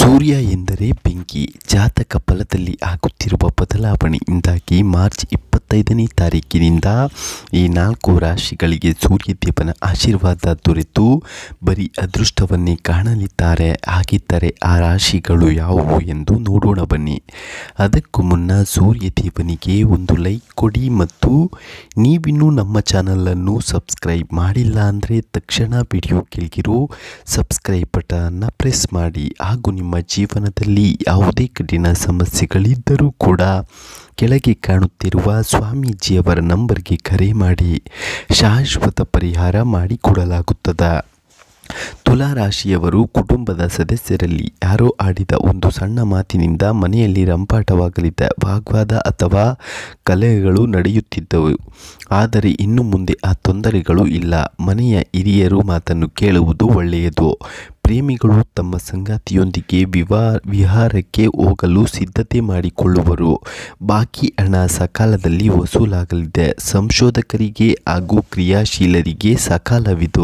ಸೂರ್ಯ ಎಂದರೆ ಬೆಂಕಿ ಜಾತಕ ಫಲದಲ್ಲಿ ಆಗುತ್ತಿರುವ ಬದಲಾವಣೆಯಿಂದಾಗಿ ಮಾರ್ಚ್ ಇಪ್ಪತ್ತೈದನೇ ತಾರೀಕಿನಿಂದ ಈ ನಾಲ್ಕು ರಾಶಿಗಳಿಗೆ ಸೂರ್ಯದೇವನ ಆಶೀರ್ವಾದ ದೊರೆತು ಬರೀ ಅದೃಷ್ಟವನ್ನೇ ಕಾಣಲಿದ್ದಾರೆ ಹಾಗಿದ್ದರೆ ಆ ರಾಶಿಗಳು ಯಾವುವು ಎಂದು ನೋಡೋಣ ಬನ್ನಿ ಅದಕ್ಕೂ ಮುನ್ನ ಸೂರ್ಯದೇವನಿಗೆ ಒಂದು ಲೈಕ್ ಕೊಡಿ ಮತ್ತು ನೀವಿನ್ನೂ ನಮ್ಮ ಚಾನಲನ್ನು ಸಬ್ಸ್ಕ್ರೈಬ್ ಮಾಡಿಲ್ಲ ಅಂದರೆ ತಕ್ಷಣ ವಿಡಿಯೋ ಕೆಳಗಿರೋ ಸಬ್ಸ್ಕ್ರೈಬ್ ಬಟನ್ನ ಪ್ರೆಸ್ ಮಾಡಿ ಹಾಗೂ ನಿಮ್ಮ ಜೀವನದಲ್ಲಿ ಯಾವುದೇ ಕಠಿಣ ಸಮಸ್ಯೆಗಳಿದ್ದರೂ ಕೂಡ ಕೆಳಗೆ ಕಾಣುತ್ತಿರುವ ಸ್ವಾಮೀಜಿಯವರ ನಂಬರ್ಗೆ ಕರೆ ಮಾಡಿ ಶಾಶ್ವತ ಪರಿಹಾರ ಮಾಡಿಕೊಡಲಾಗುತ್ತದೆ ತುಲಾ ರಾಶಿಯವರು ಕುಟುಂಬದ ಸದಸ್ಯರಲ್ಲಿ ಯಾರೋ ಆಡಿದ ಒಂದು ಸಣ್ಣ ಮಾತಿನಿಂದ ಮನೆಯಲ್ಲಿ ರಂಪಾಟವಾಗಲಿದ್ದ ವಾಗ್ವಾದ ಅಥವಾ ಕಲಹಗಳು ನಡೆಯುತ್ತಿದ್ದವು ಆದರೆ ಇನ್ನು ಮುಂದೆ ಆ ತೊಂದರೆಗಳು ಇಲ್ಲ ಮನೆಯ ಹಿರಿಯರು ಮಾತನ್ನು ಕೇಳುವುದು ಒಳ್ಳೆಯದು ಪ್ರೇಮಿಗಳು ತಮ್ಮ ಸಂಗಾತಿಯೊಂದಿಗೆ ವಿವಾ ವಿಹಾರಕ್ಕೆ ಹೋಗಲು ಸಿದ್ಧತೆ ಮಾಡಿಕೊಳ್ಳುವರು ಬಾಕಿ ಹಣ ಸಕಾಲದಲ್ಲಿ ವಸೂಲಾಗಲಿದೆ ಸಂಶೋಧಕರಿಗೆ ಹಾಗೂ ಕ್ರಿಯಾಶೀಲರಿಗೆ ಸಕಾಲವಿದು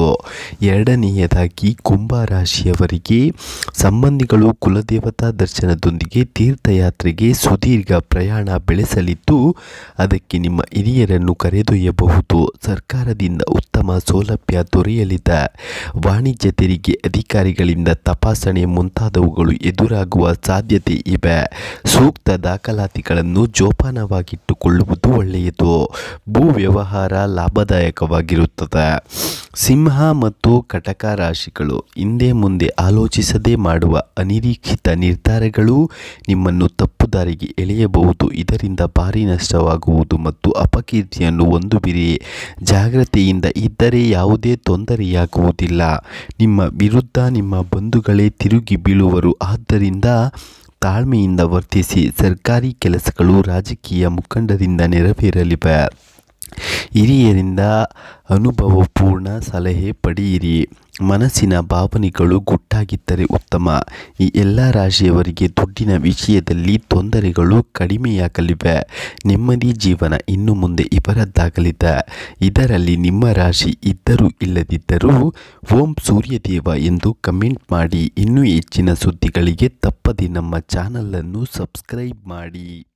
ಎರಡನೆಯದಾಗಿ ಕುಂಭ ರಾಶಿಯವರಿಗೆ ಸಂಬಂಧಿಗಳು ಕುಲದೇವತಾ ದರ್ಶನದೊಂದಿಗೆ ತೀರ್ಥಯಾತ್ರೆಗೆ ಸುದೀರ್ಘ ಪ್ರಯಾಣ ಬೆಳೆಸಲಿದ್ದು ಅದಕ್ಕೆ ನಿಮ್ಮ ಹಿರಿಯರನ್ನು ಕರೆದೊಯ್ಯಬಹುದು ಸರ್ಕಾರದಿಂದ ಉತ್ತಮ ಸೌಲಭ್ಯ ದೊರೆಯಲಿದೆ ವಾಣಿಜ್ಯ ತೆರಿಗೆ ಅಧಿಕಾರಿಗಳಿಂದ ತಪಾಸಣೆ ಮುಂತಾದವುಗಳು ಎದುರಾಗುವ ಸಾಧ್ಯತೆ ಇವೆ ಸೂಕ್ತ ದಾಖಲಾತಿಗಳನ್ನು ಜೋಪಾನವಾಗಿಟ್ಟುಕೊಳ್ಳುವುದು ಒಳ್ಳೆಯದು ಭೂ ವ್ಯವಹಾರ ಲಾಭದಾಯಕವಾಗಿರುತ್ತದೆ ಸಿಂಹ ಮತ್ತು ಕಟಕ ರಾಶಿಗಳು ಹಿಂದೆ ಮುಂದೆ ಆಲೋಚಿಸದೆ ಮಾಡುವ ಅನಿರೀಕ್ಷಿತ ನಿರ್ಧಾರಗಳು ನಿಮ್ಮನ್ನು ತಪ್ಪು ದಾರಿಗೆ ಎಳೆಯಬಹುದು ಇದರಿಂದ ಭಾರಿ ನಷ್ಟವಾಗುವುದು ಮತ್ತು ಅಪಕೀರ್ತಿಯನ್ನು ಹೊಂದುವಿರಿ ಜಾಗ್ರತೆಯಿಂದ ಇದ್ದರೆ ಯಾವುದೇ ತೊಂದರೆಯಾಗುವುದಿಲ್ಲ ನಿಮ್ಮ ವಿರುದ್ಧ ನಿಮ್ಮ ಬಂಧುಗಳೇ ತಿರುಗಿ ಬೀಳುವರು ಆದ್ದರಿಂದ ತಾಳ್ಮೆಯಿಂದ ವರ್ತಿಸಿ ಸರ್ಕಾರಿ ಕೆಲಸಗಳು ರಾಜಕೀಯ ಮುಖಂಡರಿಂದ ನೆರವೇರಲಿವೆ ಹಿರಿಯರಿಂದ ಅನುಭವಪೂರ್ಣ ಸಲಹೆ ಪಡೆಯಿರಿ ಮನಸ್ಸಿನ ಭಾವನೆಗಳು ಗುಟ್ಟಾಗಿದ್ದರೆ ಉತ್ತಮ ಈ ಎಲ್ಲ ರಾಶಿಯವರಿಗೆ ದುಡ್ಡಿನ ವಿಷಯದಲ್ಲಿ ತೊಂದರೆಗಳು ಕಡಿಮೆಯಾಗಲಿವೆ ನೆಮ್ಮದಿ ಜೀವನ ಇನ್ನು ಮುಂದೆ ಇವರದ್ದಾಗಲಿದೆ ಇದರಲ್ಲಿ ನಿಮ್ಮ ರಾಶಿ ಇದ್ದರೂ ಇಲ್ಲದಿದ್ದರೂ ಓಂ ಸೂರ್ಯದೇವ ಎಂದು ಕಮೆಂಟ್ ಮಾಡಿ ಇನ್ನೂ ಹೆಚ್ಚಿನ ಸುದ್ದಿಗಳಿಗೆ ತಪ್ಪದೆ ನಮ್ಮ ಚಾನಲನ್ನು ಸಬ್ಸ್ಕ್ರೈಬ್ ಮಾಡಿ